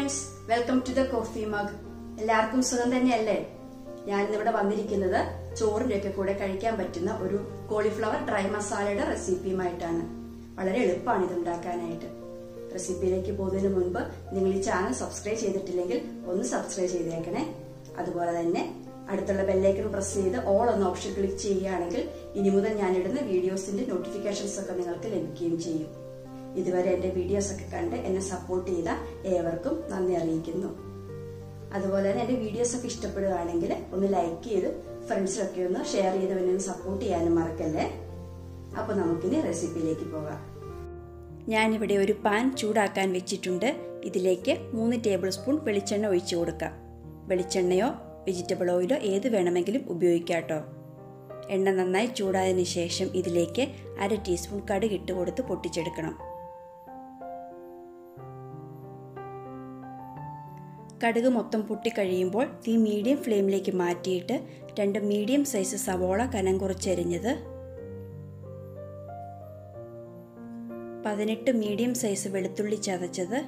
friends welcome to the coffee mug എല്ലാവർക്കും സുഖം തന്നെയല്ലേ ഞാൻ ഇന്നിവിടെ വന്നിരിക്കുന്നത് ചോറിന്റെ ഒക്കെ കൂടെ കഴിക്കാൻ പറ്റുന്ന ഒരു കോളിഫ്ലവർ ഡ്രൈ മസാലയുടെ റെസിപ്പിയുമായിട്ടാണ് വളരെ എളുപ്പമാണ് ഇത് ഉണ്ടാക്കാനായിട്ട് റെസിപ്പിയിലേക്ക് പോകുന്നതിന് മുൻപ് നിങ്ങൾ ഈ ചാനൽ സബ്സ്ക്രൈബ് ചെയ്തിട്ടില്ലെങ്കിൽ ഒന്ന് സബ്സ്ക്രൈബ് ചെയ്തേക്കണേ അതുപോലെ തന്നെ അടുത്തുള്ള ബെല്ലൈക്കൺ പ്രസ് ചെയ്ത് ഓൾ എന്ന ഓപ്ഷൻ ക്ലിക്ക് ചെയ്യുകയാണെങ്കിൽ ഇനി മുതൽ ഞാനിടുന്ന വീഡിയോസിന്റെ നോട്ടിഫിക്കേഷൻസ് ഒക്കെ നിങ്ങൾക്ക് ലഭിക്കുകയും ചെയ്യും ഇതുവരെ എന്റെ വീഡിയോസ് ഒക്കെ കണ്ട് എന്നെ സപ്പോർട്ട് ചെയ്ത ഏവർക്കും നന്ദി അറിയിക്കുന്നു അതുപോലെ തന്നെ എന്റെ വീഡിയോസ് ഒക്കെ ഇഷ്ടപ്പെടുകയാണെങ്കിൽ ഒന്ന് ലൈക്ക് ചെയ്ത് ഫ്രണ്ട്സിലൊക്കെ ഒന്ന് ഷെയർ ചെയ്ത് എന്നെ ഒന്ന് സപ്പോർട്ട് ചെയ്യാനും മറക്കല്ലേ അപ്പൊ നമുക്കിനി റെസിപ്പിയിലേക്ക് പോകാം ഞാനിവിടെ ഒരു പാൻ ചൂടാക്കാൻ വെച്ചിട്ടുണ്ട് ഇതിലേക്ക് മൂന്ന് ടേബിൾ സ്പൂൺ വെളിച്ചെണ്ണ ഒഴിച്ചു കൊടുക്കാം വെളിച്ചെണ്ണയോ വെജിറ്റബിൾ ഓയിലോ ഏത് വേണമെങ്കിലും ഉപയോഗിക്കാം കേട്ടോ എണ്ണ നന്നായി ചൂടായതിനു ശേഷം ഇതിലേക്ക് അര ടീസ്പൂൺ കടുക് ഇട്ട് കൊടുത്ത് പൊട്ടിച്ചെടുക്കണം കടുക് മൊത്തം പൊട്ടിക്കഴിയുമ്പോൾ തീ മീഡിയം ഫ്ലെയിമിലേക്ക് മാറ്റിയിട്ട് രണ്ട് മീഡിയം സൈസ് സവോള കനം കുറച്ചരിഞ്ഞത് പതിനെട്ട് മീഡിയം സൈസ് വെളുത്തുള്ളി ചതച്ചത്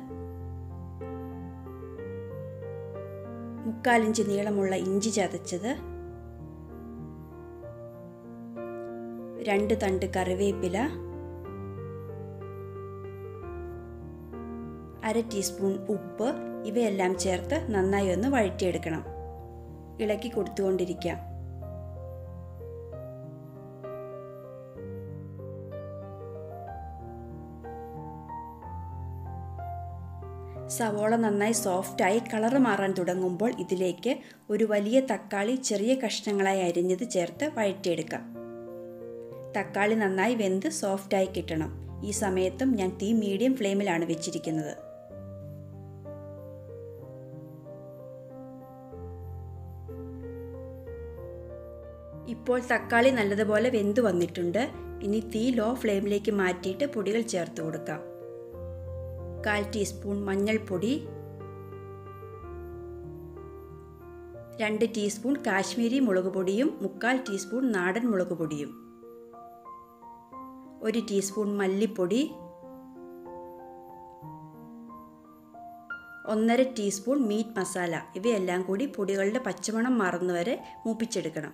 മുക്കാലിഞ്ച് നീളമുള്ള ഇഞ്ചി ചതച്ചത് രണ്ട് തണ്ട് കറിവേപ്പില അര ടീസ്പൂൺ ഉപ്പ് ഇവയെല്ലാം ചേർത്ത് നന്നായി ഒന്ന് വഴറ്റിയെടുക്കണം ഇളക്കി കൊടുത്തുകൊണ്ടിരിക്കാം സവോള നന്നായി സോഫ്റ്റായി കളർ മാറാൻ തുടങ്ങുമ്പോൾ ഇതിലേക്ക് ഒരു വലിയ തക്കാളി ചെറിയ കഷ്ണങ്ങളായി അരിഞ്ഞത് ചേർത്ത് വഴറ്റിയെടുക്കാം തക്കാളി നന്നായി വെന്ത് സോഫ്റ്റായി കിട്ടണം ഈ സമയത്തും ഞാൻ തീ മീഡിയം ഫ്ലെയിമിലാണ് വെച്ചിരിക്കുന്നത് ഇപ്പോൾ തക്കാളി നല്ലതുപോലെ വെന്ത് വന്നിട്ടുണ്ട് ഇനി തീ ലോ ഫ്ലെയിമിലേക്ക് മാറ്റിയിട്ട് പൊടികൾ ചേർത്ത് കൊടുക്കാം കാൽ ടീസ്പൂൺ മഞ്ഞൾപ്പൊടി രണ്ട് ടീസ്പൂൺ കാശ്മീരി മുളക് പൊടിയും മുക്കാൽ ടീസ്പൂൺ നാടൻ മുളക് പൊടിയും ഒരു ടീസ്പൂൺ മല്ലിപ്പൊടി ഒന്നര ടീസ്പൂൺ മീറ്റ് മസാല ഇവയെല്ലാം കൂടി പൊടികളുടെ പച്ചമണം മാറുന്നവരെ മൂപ്പിച്ചെടുക്കണം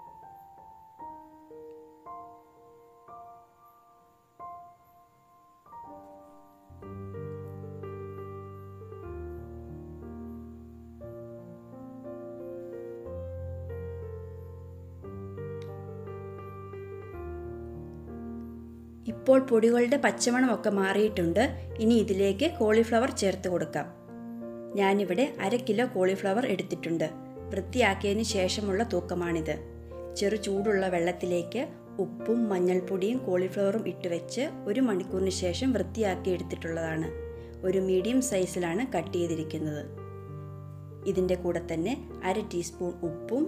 ഇപ്പോൾ പൊടികളുടെ പച്ചമണമൊക്കെ മാറിയിട്ടുണ്ട് ഇനി ഇതിലേക്ക് കോളിഫ്ലവർ ചേർത്ത് കൊടുക്കാം ഞാനിവിടെ അര കിലോ കോളിഫ്ലവർ എടുത്തിട്ടുണ്ട് വൃത്തിയാക്കിയതിന് ശേഷമുള്ള തൂക്കമാണിത് ചെറു ചൂടുള്ള വെള്ളത്തിലേക്ക് ഉപ്പും മഞ്ഞൾപ്പൊടിയും കോളിഫ്ലവറും ഇട്ട് വെച്ച് ഒരു മണിക്കൂറിന് ശേഷം വൃത്തിയാക്കി എടുത്തിട്ടുള്ളതാണ് ഒരു മീഡിയം സൈസിലാണ് കട്ട് ചെയ്തിരിക്കുന്നത് ഇതിൻ്റെ കൂടെ തന്നെ അര ടീസ്പൂൺ ഉപ്പും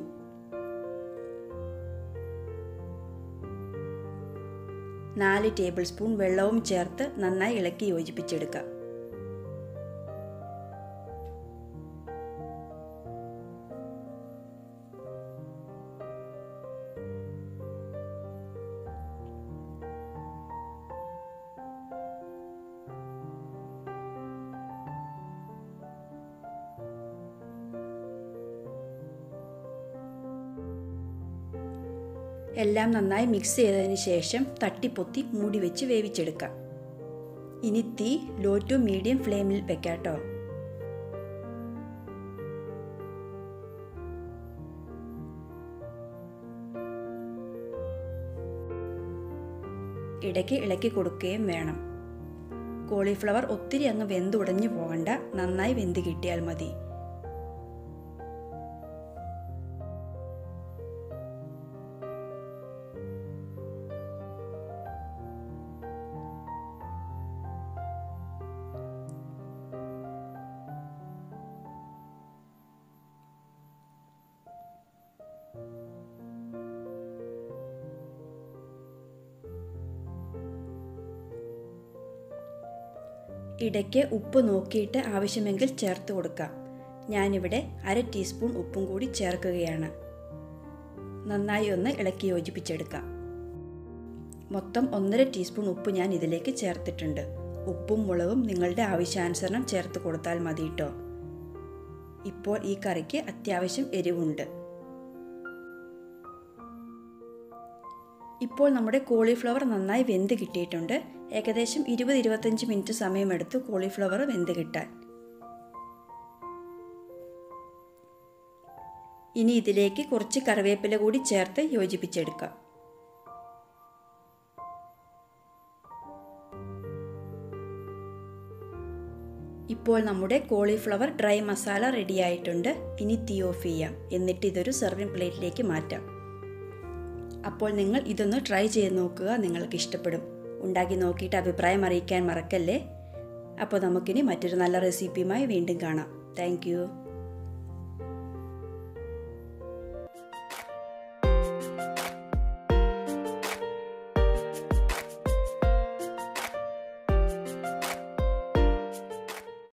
നാല് ടേബിൾ സ്പൂൺ വെള്ളവും ചേർത്ത് നന്നായി ഇളക്കി യോജിപ്പിച്ചെടുക്കാം എല്ലാം നന്നായി മിക്സ് ചെയ്തതിന് ശേഷം തട്ടിപ്പൊത്തി മൂടി വെച്ച് വേവിച്ചെടുക്കാം ഇനി തീ ലോ ടു മീഡിയം ഫ്ലെയിമിൽ വെക്കാട്ടോ ഇടയ്ക്ക് ഇളക്കി കൊടുക്കുകയും വേണം കോളിഫ്ലവർ ഒത്തിരി അങ്ങ് വെന്തുടഞ്ഞു പോകണ്ട നന്നായി വെന്ത് കിട്ടിയാൽ മതി ഇടയ്ക്ക് ഉപ്പ് നോക്കിയിട്ട് ആവശ്യമെങ്കിൽ ചേർത്ത് കൊടുക്കാം ഞാനിവിടെ അര ടീസ്പൂൺ ഉപ്പും കൂടി ചേർക്കുകയാണ് നന്നായി ഒന്ന് ഇളക്കി യോജിപ്പിച്ചെടുക്കാം മൊത്തം ഒന്നര ടീസ്പൂൺ ഉപ്പ് ഞാൻ ഇതിലേക്ക് ചേർത്തിട്ടുണ്ട് ഉപ്പും മുളകും നിങ്ങളുടെ ആവശ്യാനുസരണം ചേർത്ത് കൊടുത്താൽ മതി കേട്ടോ ഇപ്പോൾ ഈ കറിക്ക് അത്യാവശ്യം എരിവുണ്ട് ഇപ്പോൾ നമ്മുടെ കോളിഫ്ലവർ നന്നായി വെന്ത് കിട്ടിയിട്ടുണ്ട് ഏകദേശം ഇരുപത് ഇരുപത്തഞ്ച് മിനിറ്റ് സമയമെടുത്ത് കോളിഫ്ലവർ വെന്ത് കിട്ടാൻ ഇനി ഇതിലേക്ക് കുറച്ച് കറിവേപ്പില കൂടി ചേർത്ത് യോജിപ്പിച്ചെടുക്കാം ഇപ്പോൾ നമ്മുടെ കോളിഫ്ലവർ ഡ്രൈ മസാല റെഡി ആയിട്ടുണ്ട് ഇനി തീ ഓഫ് ചെയ്യാം എന്നിട്ട് ഇതൊരു സെർവിങ് പ്ലേറ്റിലേക്ക് മാറ്റാം അപ്പോൾ നിങ്ങൾ ഇതൊന്ന് ട്രൈ ചെയ്ത് നോക്കുക നിങ്ങൾക്ക് ഇഷ്ടപ്പെടും ഉണ്ടാക്കി നോക്കിയിട്ട് അഭിപ്രായം അറിയിക്കാൻ മറക്കല്ലേ അപ്പോൾ നമുക്കിനി മറ്റൊരു നല്ല റെസിപ്പിയുമായി വീണ്ടും കാണാം താങ്ക്